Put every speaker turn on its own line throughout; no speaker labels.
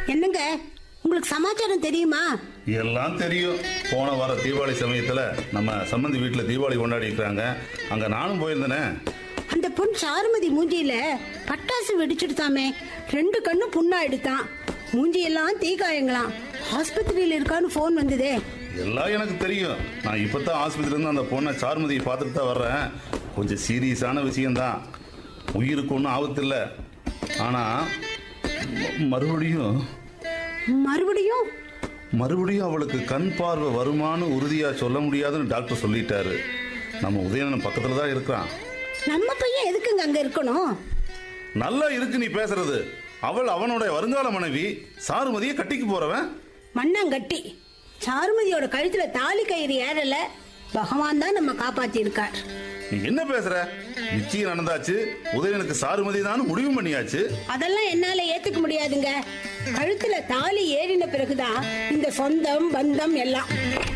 என்னங்க உங்களுக்கு சமாச்சாரம் தெரியுமா
எல்லாம் தெரியும் போன வார தீபாவளி சமயத்துல நம்ம சம்மந்தி வீட்டுல தீபாவளி கொண்டாடி இருக்கிறாங்க அங்க நானும் போயிருந்தேனே
அந்த பொண் சாருமதி மூஞ்சியில பட்டாசு வெடிச்சுடுதாமே ரெண்டு கண்ணும் புண்ணா எடுத்தான் மூஞ்சியெல்லாம் தீக்காயங்களாம் ஆஸ்பத்திரியில இருக்கான்னு ஃபோன் வந்ததே
எல்லாம் எனக்கு தெரியும் நான் இப்பதான் ஆஸ்பத்திரியில இருந்து அந்த பொண்ணை சார்மதியை பார்த்துட்டு தான் வர்றேன் கொஞ்சம் சீரியஸான விஷயம்தான் உயிருக்கு ஒன்றும் ஆபத்து இல்லை ஆனா ம- மறுபடியும்
மறுபடியும்
மறுபடியும் அவளுக்கு கண் பார்வை வருமானு உறுதியா சொல்ல முடியாதுன்னு டாக்டர் சொல்லிட்டாரு நம்ம உதயணன் பக்கத்துல தான் இருக்கிறான்
நம்ம பையன் எதுக்குங்க அங்க இருக்கணும்
நல்லா இருக்கு நீ பேசுறது அவள் அவனோட வருங்கால மனைவி சாருமதியை கட்டிக்கு போறவன்
மண்ணங்கட்டி சாருமதியோட கழுத்துல தாலி கயிறு ஏறல பகவான் தான் நம்ம காப்பாத்தி இருக்கார்
நீ என்ன பேசுற நிச்சயம் நடந்தாச்சு உதயனுக்கு சாருமதி தான் முடிவு பண்ணியாச்சு
அதெல்லாம் என்னால ஏத்துக்க முடியாதுங்க கழுத்துல தாலி ஏறின பிறகுதான் இந்த சொந்தம் பந்தம் எல்லாம்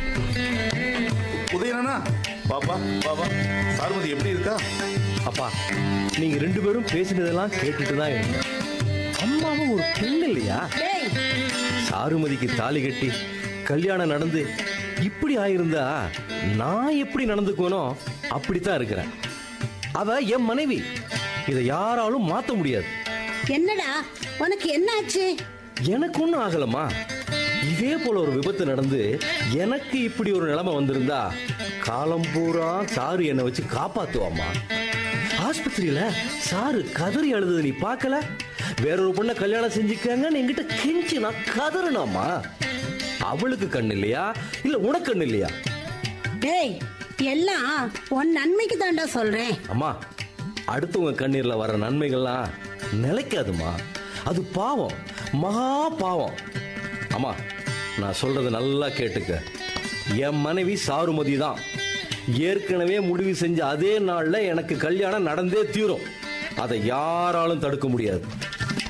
உதயனா பாப்பா பாப்பா சாருமதி எப்படி இருக்கா
அப்பா நீங்க ரெண்டு பேரும் பேசினதெல்லாம் கேட்டுட்டு தான் இருந்தேன் அம்மாவும் ஒரு பெண் இல்லையா
டேய்
சாருமதிக்கு தாலி கட்டி கல்யாணம் நடந்து இப்படி ஆயிருந்தா நான் எப்படி நடந்துக்குவனோ அப்படித்தான் இருக்கிறேன் அவ என் மனைவி இதை யாராலும் மாத்த முடியாது
என்னடா உனக்கு என்ன ஆச்சு
எனக்கு ஒன்றும் ஆகலம்மா இதே போல ஒரு விபத்து நடந்து எனக்கு இப்படி ஒரு நிலைமை வந்திருந்தா காலம் பூரா சாரு என்னை வச்சு காப்பாத்துவாம்மா ஆஸ்பத்திரியில சாரு கதறி அழுதது நீ பார்க்கல வேறொரு பொண்ணை கல்யாணம் செஞ்சுக்கங்கன்னு என்கிட்ட கெஞ்சி நான் கதறினாம்மா அவளுக்கு கண் இல்லையா இல்ல உனக்கு கண் இல்லையா
டேய் எல்லாம் உன் நன்மைக்கு தான்டா சொல்றேன்
அம்மா அடுத்தவங்க கண்ணீர்ல வர நன்மைகள்லாம் நிலைக்காதுமா அது பாவம் மகா பாவம் அம்மா நான் சொல்றது நல்லா கேட்டுக்க என் மனைவி சாருமதி தான் ஏற்கனவே முடிவு செஞ்ச அதே நாள்ல எனக்கு கல்யாணம் நடந்தே தீரும் அதை யாராலும் தடுக்க முடியாது